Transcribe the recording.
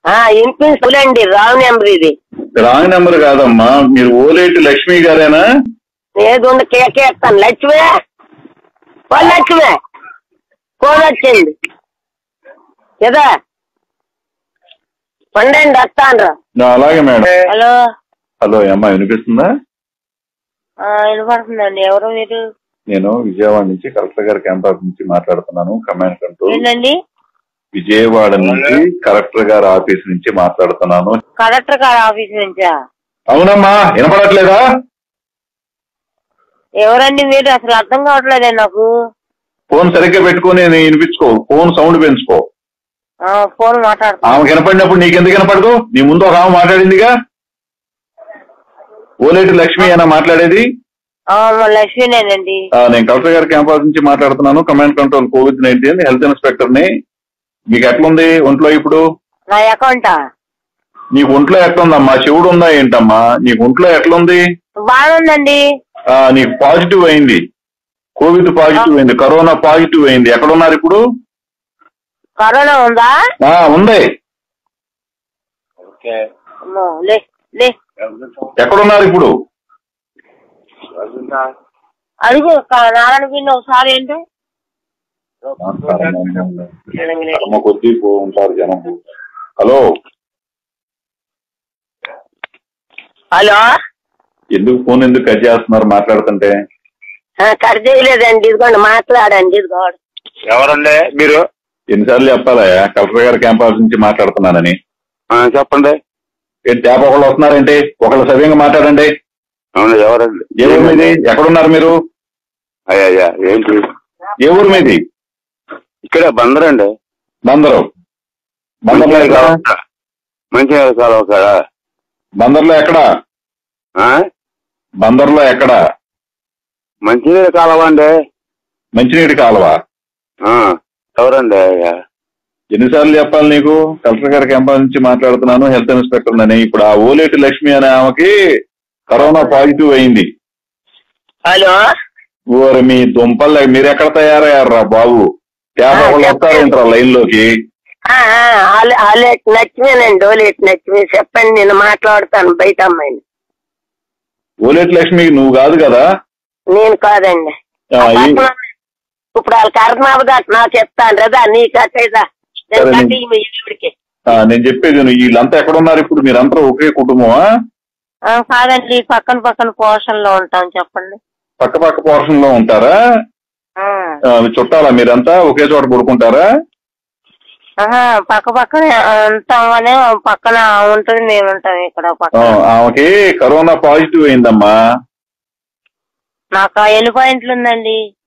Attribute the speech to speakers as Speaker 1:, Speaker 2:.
Speaker 1: ఆ వినిపిస్తుందండి రావు నెంబర్ ఇది
Speaker 2: రాంగ్ నెంబర్ కాదమ్మా మీరు ఓలేటి లక్ష్మి గారేనా
Speaker 1: ఏది ఉండి కేకేస్తాను లక్ష్మి ఓ లక్ష్మి ఫోన్ వచ్చింది కదా పండండి వస్తాను
Speaker 2: ఆ, అలాగే మేడం
Speaker 3: హలో
Speaker 2: హలో అమ్మా వినిపిస్తుందా
Speaker 3: ఆ, వినపడుతుందండి ఎవరు మీరు
Speaker 2: నేను విజయవాడ నుంచి కలెక్టర్ గారి క్యాంపస్ నుంచి మాట్లాడుతున్నాను కమాండ్ కంట్రోల్
Speaker 3: ఏంటండి
Speaker 2: విజయవాడ నుంచి కలెక్టర్ గారి ఆఫీస్ నుంచి మాట్లాడుతున్నాను
Speaker 3: కలెక్టర్ గారి ఆఫీస్ నుంచా
Speaker 2: అవునమ్మా వినపడట్లేదా
Speaker 3: ఎవరండి మీరు అసలు అర్థం కావట్లేదే నాకు
Speaker 2: ఫోన్ సరిగ్గా పెట్టుకొని వినిపించుకో ఫోన్ సౌండ్ పెంచుకో
Speaker 3: ఆ, ఫోన్ మాట్లాడుతున్నా
Speaker 2: ఆమె వినపడినప్పుడు నీకెందుకు వినపడదు నీ ముందు ఒక ఆమె మాట్లాడిందిగా ఓలేటి లక్ష్మి అయినా మాట్లాడేది
Speaker 3: ఆ, మా లక్ష్మీనేనండి
Speaker 2: ఆ, నేను కలెక్టర్ గారి క్యాంపస్ నుంచి మాట్లాడుతున్నాను command control Covid nineteen health inspector ని మీకు ఎట్లుంది ఒంట్లో ఇప్పుడు
Speaker 3: నా అకౌంటా
Speaker 2: నీకు ఒంట్లో ఎట్లుందమ్మా చెవుడు ఉందా ఏంటమ్మా నీకు ఒంట్లో ఎట్లుంది
Speaker 3: బాగుందండి
Speaker 2: ఆ, నీకు పాజిటివ్ అయింది కోవిడ్ పాజిటివ్ అయింది కరోనా పాజిటివ్ అయింది ఎక్కడున్నారు ఇప్పుడు
Speaker 3: కరోనా ఉందా
Speaker 2: ఆ ఉంది
Speaker 3: అమ్మో, లే లే
Speaker 2: ఎక్కడున్నారు ఇప్పుడు
Speaker 3: అడుగు క- నారాయణ పిన్ని ఒకసారి ఏంటి
Speaker 2: కర్మ కొద్దీ పో ఉంటారు జనం హలో
Speaker 1: హలో
Speaker 2: ఎందుకు ఫోన్ ఎందుకు కట్ చేస్తున్నారు మాట్లాడుతుంటే
Speaker 1: ఆ, కట్ చేయలేదండి ఇదిగోండి మాట్లాడండి ఇదిగోండి
Speaker 4: ఎవరండి మీరు
Speaker 2: ఎన్నిసార్లు చెప్పాలా కలెక్టర్ గారి క్యాంపస్ నుంచి మాట్లాడుతున్నానని
Speaker 4: ఆ, చెప్పండి
Speaker 2: ఏంటి తేప ఒకళ్ళు వస్తున్నారేంటి ఒకళ్ళు సవ్యంగా మాట్లాడండి
Speaker 4: అవును ఎవరండి
Speaker 2: ఏ ఊరు మీది ఎక్కడున్నారు మీరు
Speaker 4: అయ్యా అయ్యా ఏంటి
Speaker 2: ఏ ఊరు మీది
Speaker 4: ఇక్కడ బందరండి
Speaker 2: బందరు బందర్లో ఎక్కడ
Speaker 4: మంచి కాలువ కాడ
Speaker 2: బందర్లో ఎక్కడ
Speaker 4: ఆ?
Speaker 2: బందర్లో ఎక్కడ
Speaker 4: మంచినీళ్ళ కాలువ అండి
Speaker 2: మంచినీటి కాలువ
Speaker 4: ఆ, ఎవరండి అయ్యా
Speaker 2: ఎన్నిసార్లు చెప్పాలి నీకు కలెక్టర్ గారి క్యాంపస్ నుంచి మాట్లాడుతున్నాను హెల్త్ ఇన్స్పెక్టర్ అని ఇప్పుడు ఆ ఓలేటి లక్ష్మి అనే ఆమెకి కరోనా పాజిటివ్ అయింది
Speaker 1: హలో
Speaker 2: ఓరి మీ దుంపల్ మీరు ఎక్కడ తయారయ్యారా బాబు తేప ఒకళ్ళు వస్తారేంట్రా లైన్ లోకి
Speaker 1: ఆ, ఆ, ఆలే- ఆలేట్ నచ్చిమేనండి ఓలేట్ నచ్చిమే చెప్పండి నేను మాట్లాడతాను బయట అమ్మాయిని
Speaker 2: ఓలేటి లక్ష్మి నువ్వు కాదు కదా
Speaker 1: నేను కాదండి
Speaker 2: ఆ, ఈ-
Speaker 1: ఇప్పుడు వాళ్ళకి అర్థం అవ్వదాట నాకు చెప్తాను రదా నీ కట్టేదా నేను
Speaker 2: సరే,
Speaker 1: కట్టి మీ ఈవిడికి
Speaker 2: ఆ, నేను చెప్పేది నువ్వు వీళ్ళంతా ఎక్కడ ఉన్నారు ఇప్పుడు మీరంతా ఒకే కుటుంబమా
Speaker 3: ఆ, కాదండి పక్కన పక్కన పోర్షన్ లో ఉంటాం చెప్పండి
Speaker 2: పక్క పక్క పోర్షన్ లో ఉంటారా
Speaker 3: ఆ,
Speaker 2: ఆ, చుట్టాలా మీరంతా ఒకే చోట పడుకుంటారా
Speaker 3: ఆహా, పక్క పక్కనే ఉంటాం అని పక్కన ఉంటుంది మేము ఉంటాం ఇక్కడ
Speaker 2: ఆ,
Speaker 3: పక్కన
Speaker 2: ఆమెకి కరోనా పాజిటివ్ అయిందమ్మా
Speaker 3: నాకు ఎన్ని పాయింట్లు ఉందండి